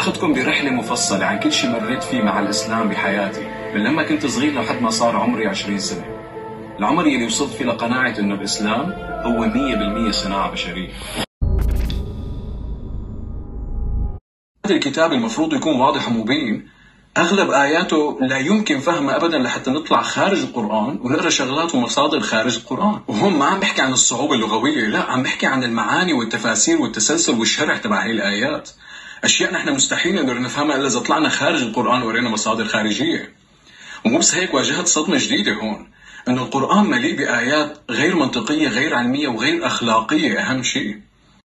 اخذكم برحله مفصله عن كل شيء مريت فيه مع الاسلام بحياتي من لما كنت صغير لحد ما صار عمري 20 سنه العمر يلي وصلت فيه لقناعه انه الاسلام هو 100% صناعه بشريه هذا الكتاب المفروض يكون واضح ومبين اغلب اياته لا يمكن فهمها ابدا لحتى نطلع خارج القران ونقرا شغلات ومصادر خارج القران، وهون ما عم بحكي عن الصعوبه اللغويه، لا عم بحكي عن المعاني والتفاسير والتسلسل والشرح تبع هي الايات. اشياء نحن مستحيل نقدر نفهمها الا اذا طلعنا خارج القران وقرينا مصادر خارجيه. ومو بس هيك واجهت صدمه جديده هون، انه القران مليء بايات غير منطقيه، غير علميه وغير اخلاقيه اهم شيء.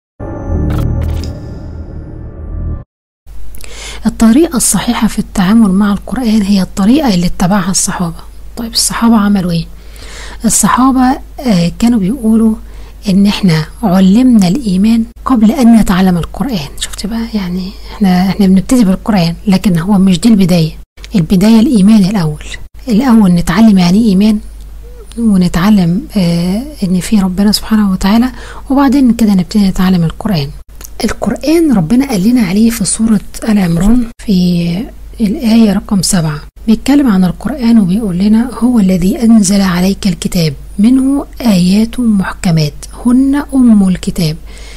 الطريقة الصحيحة في التعامل مع القرآن هي الطريقة اللي اتبعها الصحابة طيب الصحابة عملوا ايه الصحابة آه كانوا بيقولوا ان احنا علمنا الايمان قبل ان نتعلم القرآن شفت بقى يعني احنا احنا بنبتدي بالقرآن لكن هو مش دي البداية البداية الايمان الاول الاول نتعلم يعني ايمان ونتعلم آه ان في ربنا سبحانه وتعالى وبعدين كده نبتدي نتعلم القرآن القرآن ربنا قال لنا عليه في سورة آل عمران في الآية رقم سبعة بيتكلم عن القرآن وبيقول لنا هو الذي أنزل عليك الكتاب منه آيات محكمات هن أم الكتاب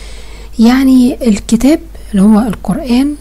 يعني الكتاب اللي هو القرآن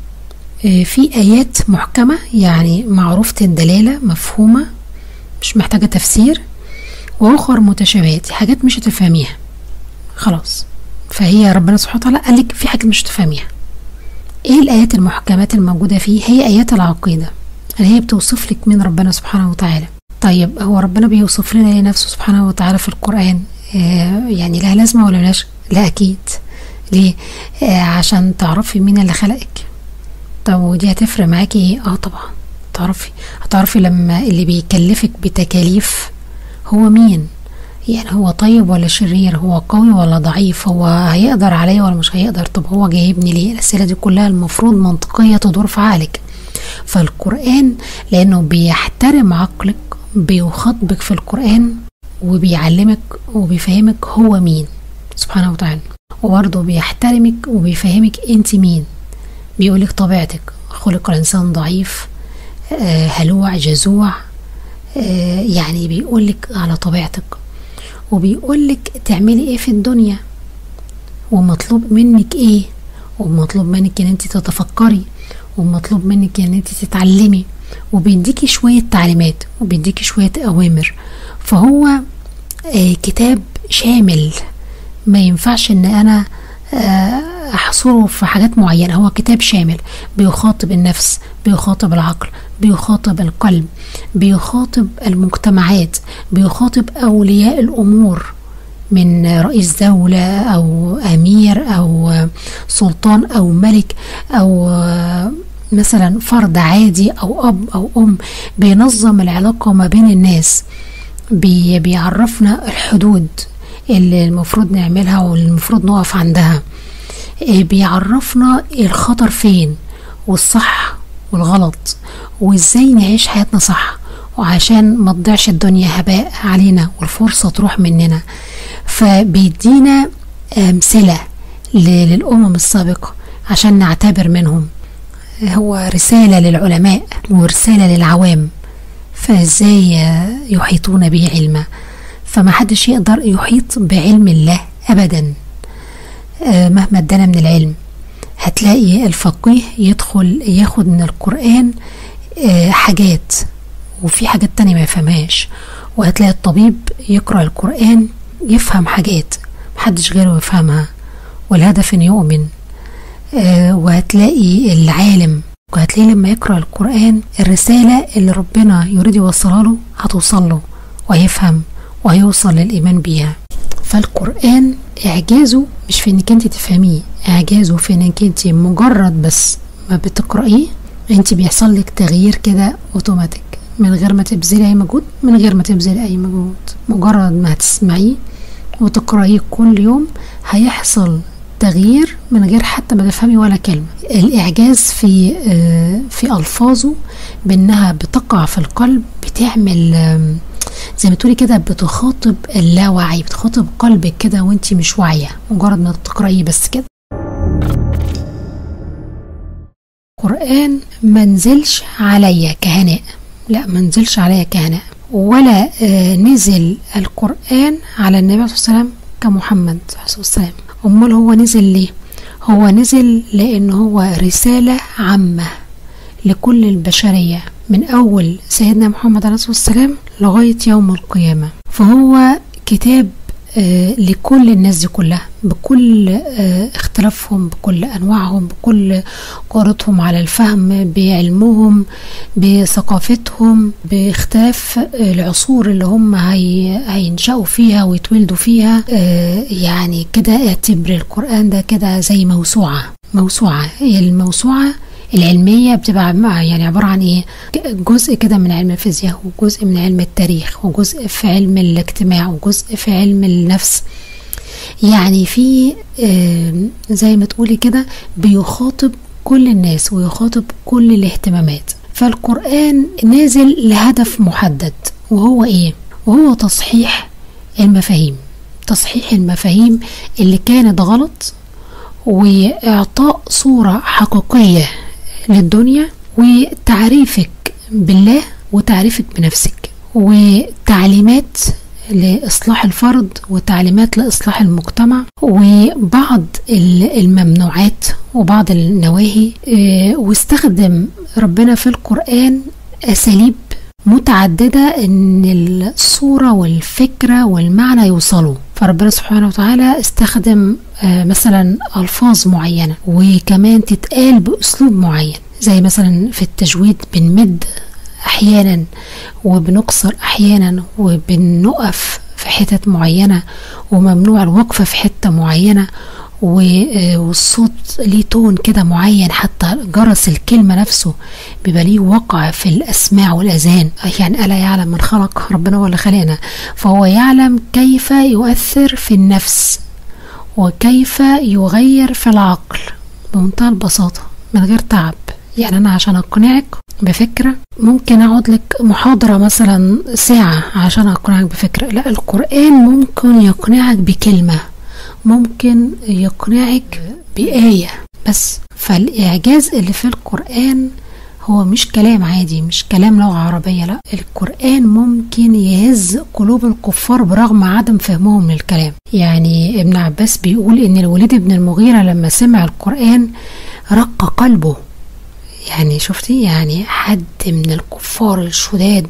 في آيات محكمة يعني معروفة الدلالة مفهومة مش محتاجة تفسير وأخر متشابهات حاجات مش هتفهميها خلاص فهي ربنا سبحانه وتعالى قال لك في حاجه مش تفهميها ايه الايات المحكمات الموجوده فيه هي ايات العقيده اللي هي بتوصف لك من ربنا سبحانه وتعالى طيب هو ربنا بيوصف لنا نفسه سبحانه وتعالى في القران آه يعني لها لازمه ولا ملاش لا اكيد ليه آه عشان تعرفي مين اللي خلقك طب ودي هتفرق معاكي ايه اه طبعا تعرفي هتعرفي لما اللي بيكلفك بتكاليف هو مين يعني هو طيب ولا شرير هو قوي ولا ضعيف هو هيقدر عليا ولا مش هيقدر طب هو جايبني ليه الأسئلة دي كلها المفروض منطقية تدور في عقلك فالقرآن لأنه بيحترم عقلك بيخاطبك في القرآن وبيعلمك وبيفهمك هو مين سبحانه وتعالى وبرضه بيحترمك وبيفهمك انت مين بيقولك طبيعتك خلق الإنسان ضعيف آه هلوع جزوع آه يعني بيقولك على طبيعتك وبيقولك تعملي ايه في الدنيا ومطلوب منك ايه ومطلوب منك ان انت تتفكري ومطلوب منك ان انت تتعلمي وبيديكي شوية تعليمات وبيديكي شوية اوامر فهو آه كتاب شامل ما ينفعش ان انا آه احصره في حاجات معينة هو كتاب شامل بيخاطب النفس بيخاطب العقل بيخاطب القلب بيخاطب المجتمعات بيخاطب أولياء الأمور من رئيس دولة أو أمير أو سلطان أو ملك أو مثلا فرد عادي أو أب أو أم بينظم العلاقة ما بين الناس بي بيعرفنا الحدود اللي المفروض نعملها واللي المفروض نقف عندها بيعرفنا الخطر فين والصح والغلط وازاي نعيش حياتنا صح وعشان ما تضيعش الدنيا هباء علينا والفرصة تروح مننا فبيدينا أمثلة للأمم السابقة عشان نعتبر منهم هو رسالة للعلماء ورسالة للعوام فازاي يحيطون به علما فما حدش يقدر يحيط بعلم الله أبدا مهما ادانا من العلم هتلاقي الفقيه يدخل ياخد من القرآن حاجات وفي حاجات تانية ما يفهمهاش وهتلاقي الطبيب يقرأ القرآن يفهم حاجات محدش غيره يفهمها والهدف ان يؤمن وهتلاقي العالم وهتلاقي لما يقرأ القرآن الرسالة اللي ربنا يريد يوصلها له هتوصل له وهيفهم وهيوصل للإيمان بيها فالقرآن إعجازه مش في إنك أنت تفهميه إعجازه في إنك أنت مجرد بس ما بتقرأيه أنت بيحصل لك تغيير كده أوتوماتيك من غير ما تبذلي أي مجهود من غير ما تبذلي أي مجهود مجرد ما هتسمعيه وتقرأيه كل يوم هيحصل تغيير من غير حتى ما تفهمي ولا كلمة الإعجاز في في ألفاظه بأنها بتقع في القلب بتعمل زي ما تقولي كده بتخاطب اللاوعي بتخاطب قلبك كده وانت مش واعية مجرد ما تقرأيه بس كده القرآن منزلش عليا كهناء لا منزلش عليا كهناء ولا آه نزل القرآن على النبي صلى الله عليه وسلم كمحمد صلى الله عليه وسلم أمال هو نزل ليه هو نزل لأن هو رسالة عامة لكل البشرية من أول سيدنا محمد عليه الصلاة والسلام لغاية يوم القيامة فهو كتاب آه لكل الناس دي كلها بكل آه اختلافهم بكل انواعهم بكل قدرتهم على الفهم بعلمهم بثقافتهم باختلاف آه العصور اللي هم هي هينشأوا فيها ويتولدوا فيها يعني كده اعتبر القرآن ده كده زي موسوعة موسوعة هي الموسوعة العلمية بتبقى يعني عبارة عن ايه جزء كده من علم الفيزياء وجزء من علم التاريخ وجزء في علم الاجتماع وجزء في علم النفس يعني في زي ما تقولي كده بيخاطب كل الناس ويخاطب كل الاهتمامات فالقرآن نازل لهدف محدد وهو ايه وهو تصحيح المفاهيم تصحيح المفاهيم اللي كانت غلط واعطاء صورة حقيقية للدنيا وتعريفك بالله وتعريفك بنفسك وتعليمات لإصلاح الفرد وتعليمات لإصلاح المجتمع وبعض الممنوعات وبعض النواهي واستخدم ربنا في القرآن أساليب متعددة ان الصورة والفكرة والمعنى يوصلوا فربنا سبحانه وتعالى استخدم مثلا الفاظ معينة وكمان تتقال باسلوب معين زي مثلا في التجويد بنمد احيانا وبنقصر احيانا وبنقف في حتت معينة وممنوع الوقفة في حتة معينة والصوت ليه تون كده معين حتى جرس الكلمة نفسه بيبقى ليه وقع في الأسماع والأذان يعني ألا يعلم من خلق ربنا هو اللي خلقنا فهو يعلم كيف يؤثر في النفس وكيف يغير في العقل بمنتهى البساطة من غير تعب يعني أنا عشان أقنعك بفكرة ممكن أقعد لك محاضرة مثلا ساعة عشان أقنعك بفكرة لا القرآن ممكن يقنعك بكلمة ممكن يقنعك بآية بس فالإعجاز اللي في القرآن هو مش كلام عادي مش كلام لغة عربية لا القرآن ممكن يهز قلوب الكفار برغم عدم فهمهم للكلام يعني ابن عباس بيقول ان الوليد بن المغيرة لما سمع القرآن رق قلبه يعني شفتي يعني حد من الكفار الشداد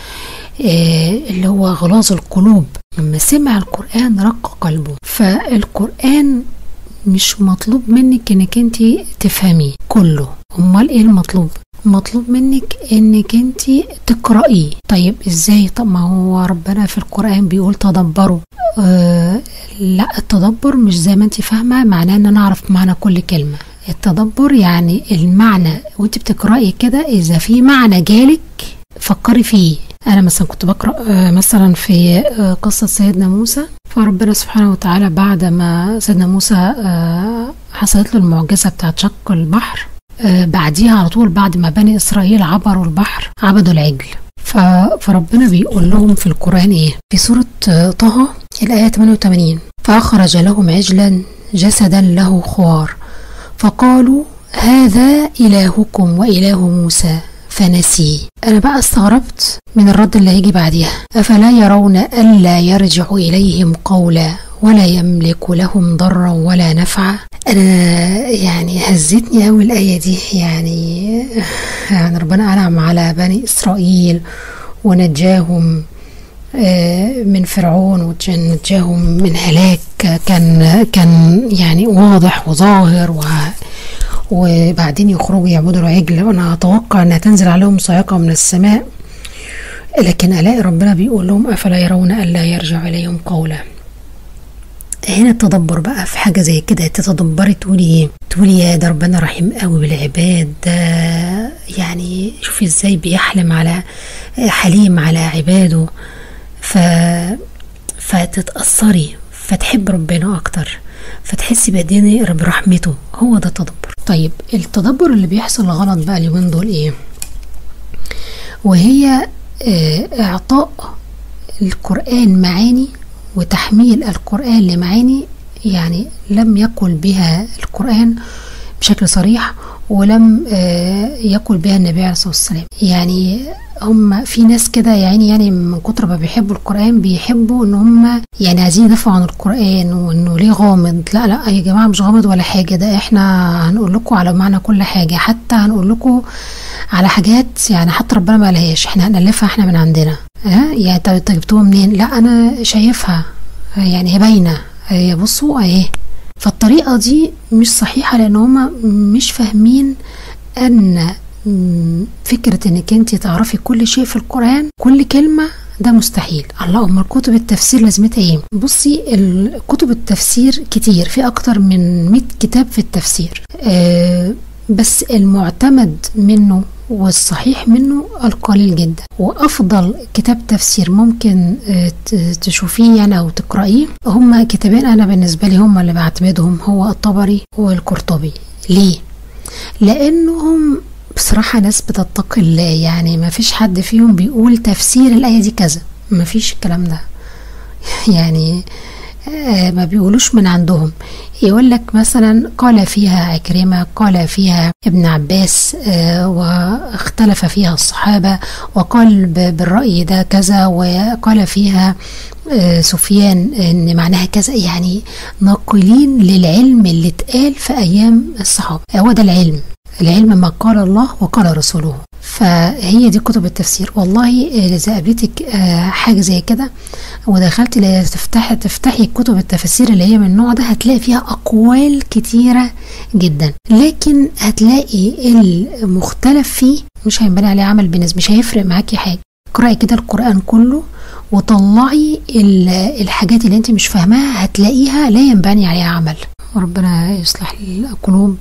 اللي هو غلاظ القلوب لما سمع القرآن رق قلبه فالقرآن مش مطلوب منك انك انت تفهميه كله امال ايه المطلوب مطلوب منك انك انت تقرأيه طيب ازاي طب ما هو ربنا في القرآن بيقول تدبروا آه لا التدبر مش زي ما انت فاهمة معناه ان انا اعرف معنى كل كلمة التدبر يعني المعنى وانت بتقرأي كده اذا في معنى جالك فكري فيه انا مثلا كنت بقرا مثلا في قصه سيدنا موسى فربنا سبحانه وتعالى بعد ما سيدنا موسى حصلت له المعجزه بتاعت شق البحر بعديها على طول بعد ما بني اسرائيل عبروا البحر عبدوا العجل فربنا بيقول لهم في القران ايه في سوره طه الايه 88 فاخرج لهم عجلا جسدا له خوار فقالوا هذا الهكم واله موسى فنسي أنا بقى استغربت من الرد اللي هيجي بعديها أفلا يرون ألا يرجع إليهم قولا ولا يملك لهم ضرا ولا نفعا أنا يعني هزتني أوي الآية دي يعني يعني ربنا أنعم على بني إسرائيل ونجاهم من فرعون ونجاهم من هلاك كان كان يعني واضح وظاهر و وبعدين يخرجوا يعبدوا العجل وانا اتوقع انها تنزل عليهم صاعقه من السماء لكن الاقي ربنا بيقول لهم افلا يرون الا يرجع اليهم قولا هنا التدبر بقى في حاجه زي كده تتدبري تقولي ايه تقولي يا ده ربنا رحيم قوي بالعباد ده يعني شوفي ازاي بيحلم على حليم على عباده ف فتتأثري فتحب ربنا أكتر فتحسي بقدين برحمته هو ده التدبر طيب التدبر اللي بيحصل غلط بقى اليومين دول ايه وهي اه اعطاء القرآن معاني وتحميل القرآن لمعاني يعني لم يقل بها القرآن بشكل صريح ولم آه، يقل بها النبي عليه الصلاة والسلام يعني هم في ناس كده يعني يعني من كتر ما بيحبوا القرآن بيحبوا ان هم يعني عايزين يدافعوا عن القرآن وانه ليه غامض لا لا يا جماعة مش غامض ولا حاجة ده احنا هنقول لكم على معنى كل حاجة حتى هنقول لكم على حاجات يعني حتى ربنا ما قالهاش احنا هنألفها احنا من عندنا ها يعني طب انت جبتوها منين لا انا شايفها يعني هي باينة هي بصوا اهي فالطريقة دي مش صحيحة لان هما مش فاهمين ان مم، فكرة انك انت تعرفي كل شيء في القرآن كل كلمة ده مستحيل الله امال كتب التفسير لازمتها ايه بصي ال- كتب التفسير كتير في اكتر من 100 كتاب في التفسير آه بس المعتمد منه والصحيح منه القليل جدا وافضل كتاب تفسير ممكن آه، ت- تشوفيه يعني او تقرأيه هما كتابين انا بالنسبة لي هما اللي بعتمدهم هو الطبري والقرطبي ليه لانهم بصراحة ناس بتتقي الله يعني ما فيش حد فيهم بيقول تفسير الآية دي كذا ما فيش الكلام ده يعني آه، ما بيقولوش من عندهم يقول لك مثلا قال فيها عكرمة قال فيها ابن عباس آه، واختلف فيها الصحابة وقال ب- بالرأي ده كذا وقال فيها آه، سفيان ان معناها كذا يعني ناقلين للعلم اللي اتقال في ايام الصحابة هو ده العلم العلم ما قال الله وقال رسوله فهي دي كتب التفسير والله آه، اذا قابلتك آه، حاجه زي كده ودخلت لا تفتحي تفتحي كتب التفسير اللي هي من النوع ده هتلاقي فيها اقوال كتيره جدا لكن هتلاقي المختلف فيه مش هينبني عليه عمل بالنسبه مش هيفرق معاكي حاجه اقراي كده القران كله وطلعي ال- الحاجات اللي انت مش فاهماها هتلاقيها لا ينبني عليها عمل وربنا يصلح القلوب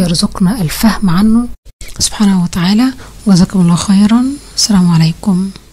ويرزقنا الفهم عنه سبحانه وتعالى وجزاكم الله خيرا السلام عليكم